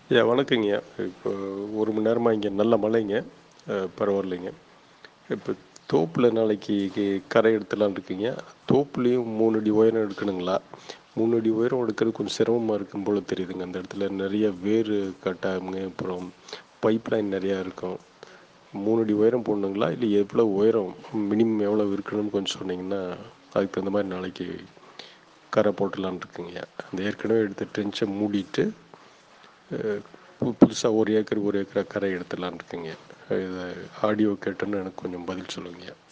ஐயா வணக்கங்கய்யா இப்போ ஒரு மணி நேரமாக இங்கே நல்ல மழைங்க அஹ், பரவாயில்லைங்க இப்போ தோப்பில் நாளைக்கு கி- கரை எடுத்துலான்னு இருக்கீங்க தோப்புலேயும் மூணு அடி உயரம் எடுக்கணுங்களா மூணு அடி உயரம் எடுக்கிறது கொஞ்சம் சிரமமாக இருக்கும் போல தெரியுதுங்க அந்த இடத்துல நிறைய வேர் கட்டாமுங்க அப்புறம் பைப் லைன் நிறையா இருக்கும் மூணு அடி உயரம் போடணுங்களா இல்லை எவ்வளோ உயரம் மினிமம் எவ்வளோ இருக்கணும்னு கொஞ்சம் சொன்னீங்கன்னா அதுக்கு தகுந்த மாதிரி நாளைக்கு கரை போட்டுடலான்னு இருக்குங்க அந்த ஏற்கனவே எடுத்த ட்ரென்ச்சை மூடிட்டு புதுசாக ஒரு ஏக்கர் ஒரு ஏக்கரா கரை எடுத்துடலான்னு இருக்குங்க இதை ஆடியோ கேட்டோன்னு எனக்கு கொஞ்சம் பதில் சொல்லுங்க